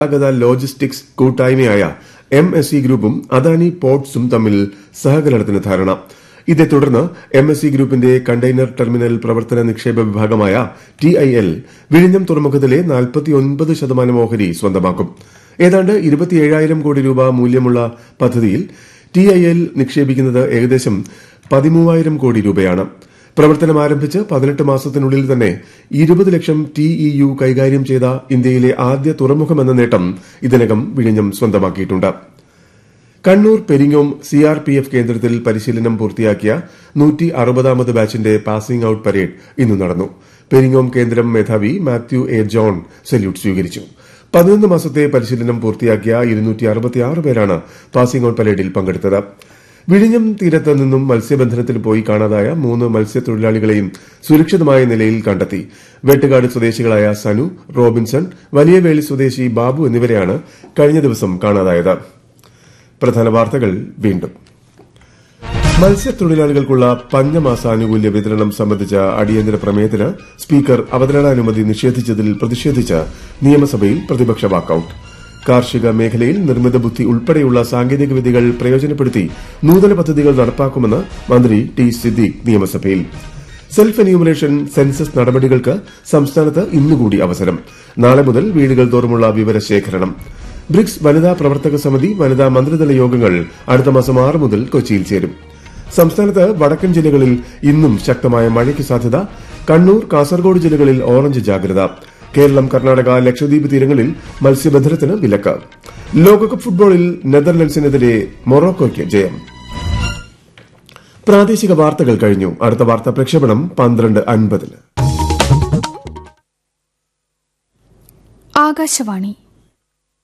ഗതാഗത ലോജിസ്റ്റിക്സ് കൂട്ടായ്മയായ M S C ഗ്രൂപ്പും അദാനി പോർട്സും തമ്മിൽ സഹകരണത്തിന് ധാരണ ഇതേ തുടർന്ന് എം എസ് സി ഗ്രൂപ്പിന്റെ കണ്ടെയ്നർ ടെർമിനൽ പ്രവർത്തന നിക്ഷേപ വിഭാഗമായ ടി ഐ എൽ വിഴിഞ്ഞം തുറമുഖത്തിലെ നാൽപ്പത്തിയൊൻപത് ശതമാനം ഓഹരി സ്വന്തമാക്കും ഏതാണ്ട് ഇരുപത്തിയേഴായിരം കോടി രൂപ മൂല്യമുള്ള പദ്ധതിയിൽ ടി ഐ എൽ നിക്ഷേപിക്കുന്നത് ഏകദേശം പതിമൂവായിരം കോടി രൂപയാണ് പ്രവർത്തനം ആരംഭിച്ച് പതിനെട്ട് മാസത്തിനുള്ളിൽ തന്നെ ഇരുപത് ലക്ഷം ടി ഇ യു കൈകാര്യം ചെയ്ത ഇന്ത്യയിലെ ആദ്യ തുറമുഖമെന്ന നേട്ടം ഇതിനകം വിഴിഞ്ഞം സ്വന്തമാക്കിയിട്ടുണ്ട് കണ്ണൂർ പെരിങ്ങോം സിആർപിഎഫ് കേന്ദ്രത്തിൽ പരിശീലനം പൂർത്തിയാക്കിയ നൂറ്റി അറുപതാമത് ബാച്ചിന്റെ പാസിംഗ് ഔട്ട് പരേഡ് ഇന്ന് നടന്നു പെരിങ്ങോം കേന്ദ്രം മേധാവി മാത്യു എ ജോൺ സല്യൂട്ട് സ്വീകരിച്ചു പതിനൊന്ന് മാസത്തെ പരിശീലനം പൂർത്തിയാക്കിയ ഇരുന്നൂറ്റി അറുപത്തിയാറ് പേരാണ് പാസിംഗ് ഔട്ട് പരേഡിൽ പങ്കെടുത്തത് വിഴിഞ്ഞം തീരത്ത് നിന്നും മത്സ്യബന്ധനത്തിന് പോയി കാണാതായ മൂന്ന് മത്സ്യത്തൊഴിലാളികളെയും സുരക്ഷിതമായ നിലയിൽ കണ്ടെത്തി വെട്ടുകാട് സ്വദേശികളായ സനു റോബിൻസൺ വലിയവേളി സ്വദേശി ബാബു എന്നിവരെയാണ് കഴിഞ്ഞ ദിവസം കാണാതായത് പ്രധാന വാർത്തകൾ വീണ്ടും മത്സ്യത്തൊഴിലാളികൾക്കുള്ള പഞ്ഞമാസാനുകൂല്യ വിതരണം സംബന്ധിച്ച അടിയന്തര പ്രമേയത്തിന് സ്പീക്കർ അവതരണാനുമതി നിഷേധിച്ചതിൽ പ്രതിഷേധിച്ച് നിയമസഭയിൽ പ്രതിപക്ഷ വാക്കൌട്ട് കാർഷിക മേഖലയിൽ നിർമ്മിത ബുദ്ധി ഉൾപ്പെടെയുള്ള സാങ്കേതിക വിദ്യകൾ പ്രയോജനപ്പെടുത്തി നൂതന പദ്ധതികൾ നടപ്പാക്കുമെന്ന് മന്ത്രി ടി സിദ്ദീഖ് നിയമസഭയിൽ സെൽഫ് എന്യൂമറേഷൻ സെൻസസ് നടപടികൾക്ക് സംസ്ഥാനത്ത് ഇന്നുകൂടി അവസരം നാളെ മുതൽ വീടുകൾ തോറുമുള്ള വിവരശേഖരണം ബ്രിക്സ് വനിതാ പ്രവർത്തക സമിതി വനിതാ മന്ത്രിതല യോഗങ്ങൾ അടുത്ത മാസം ആറ് മുതൽ കൊച്ചിയിൽ ചേരും സംസ്ഥാനത്ത് വടക്കൻ ജില്ലകളിൽ ഇന്നും ശക്തമായ മഴയ്ക്ക് സാധ്യത കണ്ണൂർ കാസർഗോഡ് ജില്ലകളിൽ ഓറഞ്ച് ജാഗ്രത കേരളം കർണാടക ലക്ഷദ്വീപ് തീരങ്ങളിൽ മത്സ്യബന്ധനത്തിന് വിലക്ക് ലോകകപ്പ് ഫുട്ബോളിൽ നെതർലൻഡ്സിനെതിരെ മൊറോക്കോയ്ക്ക് ജയം പ്രാദേശിക വാർത്തകൾ കഴിഞ്ഞു അടുത്ത വാർത്താ പ്രക്ഷേപണം പന്ത്രണ്ട് അൻപതിന് ആകാശവാണി